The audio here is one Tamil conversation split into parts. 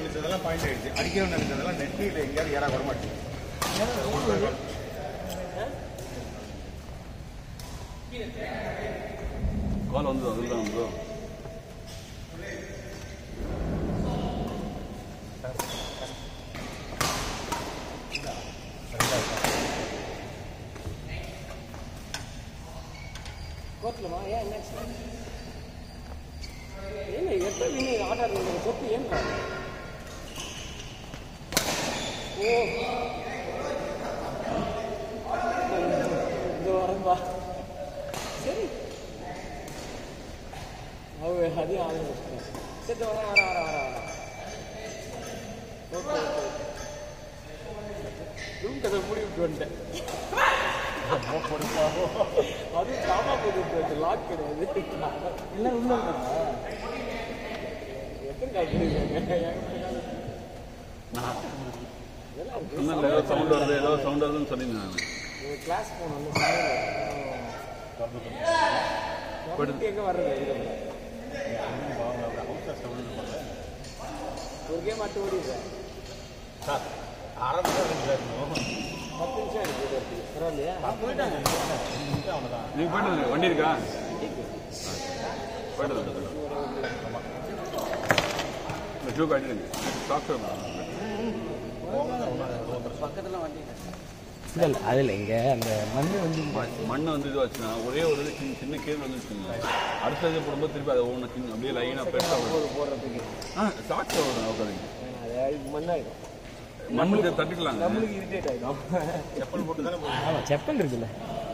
நினைச்சதெல்லாம் பாயிண்ட் ஆயிடுச்சு அடிக்கணும்னு நினைச்சதெல்லாம் நெட்டியில் எங்கேயாவது ஏறா வர மாட்டேங்குது கால் வந்து அதுதான் வந்து கோர்ட்லமா ஏன் என்னாச்சு ಏನು ಎಷ್ಟೋ ವಿನಿ ಆರ್ಡರ್ ನಿಮಗೆ ಗೊತ್ತು ಏನು ಓ ಇದು வரம்பா சரி அவ அதையும் ஆரம்பிச்சிட்டேன் சரி வர வர வர வர வர ஓகே ஓகே ரூம் கதை மூடி விட்டு வந்துட்டேன் அது சாமா போட்டு விட்டு லாக் கிடையாது எல்லாம் உள்ள இருந்தா எத்தனை கால் பண்ணிருக்காங்க சொன்னல ஏதோ சவுண்ட் வருது ஏதோ சவுண்ட் வருதுன்னு சொன்னீங்க கிளாஸ் போனோம் போயிட்டு எங்க வர்றது இதுல? ஒரு கேம் மட்டும் ஓடிடுறேன் ஆரம்பிச்சா ரெண்டு பேர் இருக்கணும். பத்து நிமிஷம் எனக்கு இது இருக்கு. பரவாயில்லையா போயிட்டாங்க நீங்க போயிட்டு வாங்க. வண்டி இருக்கா போயிட்டு வாங்க. இந்த ஷூ காட்டிடுங்க சாக்ஸ் பக்கத்துல வண்டி இல்லை இல்லை அதில் இங்கே அந்த மண் வந்து மண்ணை வந்து இது வச்சுன்னா ஒரே ஒரு இது சின்ன சின்ன கேள்வி வந்து வச்சுக்கோங்க அடுத்த இது போடும்போது திருப்பி அதை ஒன்று சின்ன அப்படியே லைனாக பெருசாக வரும் போடுறதுக்கு ஆ சாக்ஸ் வரும் உட்காருங்க அது மண்ணாயிடும் மண்ணுக்கு தட்டிக்கலாங்க நம்மளுக்கு இரிட்டேட் ஆகிடும் செப்பல் போட்டு தானே போகணும். ஆமாம் செப்பல் இருக்குல்ல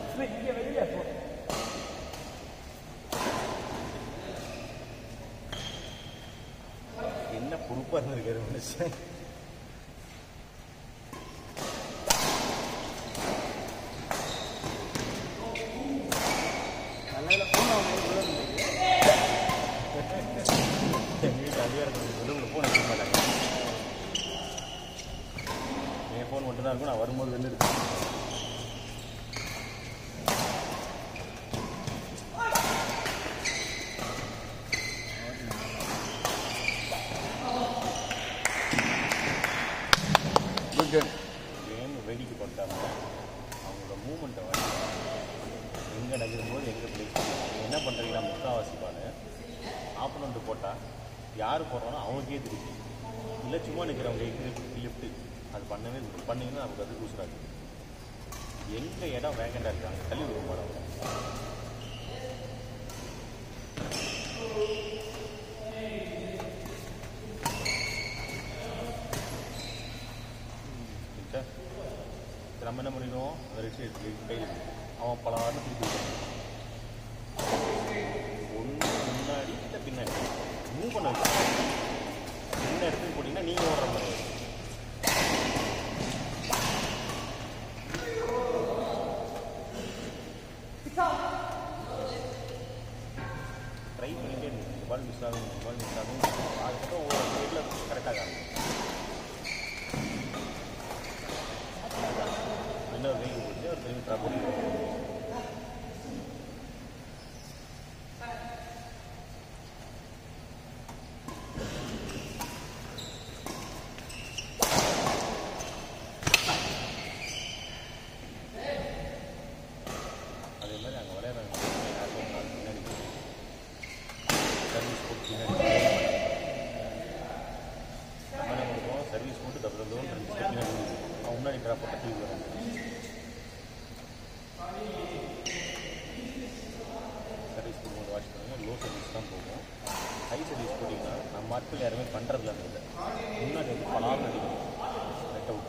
என்ன பொறுப்பா இருந்திருக்காரு மனுஷன் எங்க வீட்டு அதிகாரம் வெளியில் ஃபோன் எடுக்க மாட்டாங்க என் ஃபோன் மட்டும் தான் இருக்கும் நான் வரும்போது வெளில இருக்கேன் ஓகே கேம் வேடிக்கை பார்க்காம அவங்களோட மூமெண்ட்டை வந்து எங்கே நகரும் போது எங்கே பிளேஸ் நீங்கள் என்ன பண்ணுறீங்களா முக்காவாசி பால் ஆப்போனண்ட் போட்டால் யார் போடுறானோ அவங்களுக்கே தெரியும் இல்லை சும்மா நிற்கிறவங்க எங்கே லிஃப்ட்டு அது பண்ணவே கூடாது. பண்ணீங்கன்னா நமக்கு அது லூசராக எங்கே இடம் வேகண்டாக இருக்காங்க தள்ளி விட மாட்டாங்க சரிச்சா? சரி, நம்ம என்ன பண்ணிடுவோம் அந்த ரெட் எடுத்து கையில் அவன் பல ஆண்டு திருப்பி ஒன்று முன்னாடி இல்லை பின்னாடி மூவ் பண்ண வைக்க என்ன இடத்துக்கு போட்டிங்கன்னா நீங்கள் ஓடுற மாதிரி வரும். ட்ரை பண்ணிட்டே இருக்கு இந்த பால் மிஸ் ஆகும் இந்த பால் மிஸ் ஆகும் அதுக்கப்புறம் ஒரு சைடில் கரெக்டாக ஆகும் இன்னொரு வெயிட் போச்சு ஒரு திரும்பி ட்ராப் பண்ணி அதே மாதிரி அங்கே விளையாடுறாங்க பின்னாடி சர்வீஸ் போட்டு பின்னாடி நம்ம என்ன பண்ணுவோம் சர்வீஸ் போட்டு டபுள் டபுள் ரெண்டு ஸ்டெப் பின்னாடி ஓடிடுவோம். அவன் முன்னாடி ட்ராப் போட்டு தூக்கி வரும் சர்வீஸ் போடும்போது வாட்ச் பண்ணுங்க லோ சர்வீஸ் தான் போகும் ஹை சர்வீஸ் போட்டிங்கன்னா நம்ம ஆட்கள் யாருமே பண்ணுறதுல அந்த இதை முன்னாடி வந்து பலாமல் அடிக்கணும் நெட்டை ஊற்றி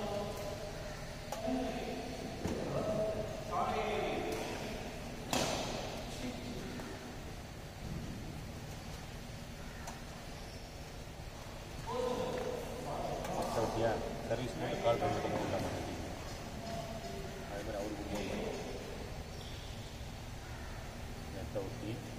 நெட்டை ஊற்றியா சர்வீஸ் போட்டு கால் ரெண்டு பக்கம் இல்லாமல் கட்டிக்கணும் அதே மாதிரி அவரு கொடுக்கும்போது நெட்டை ஊற்றி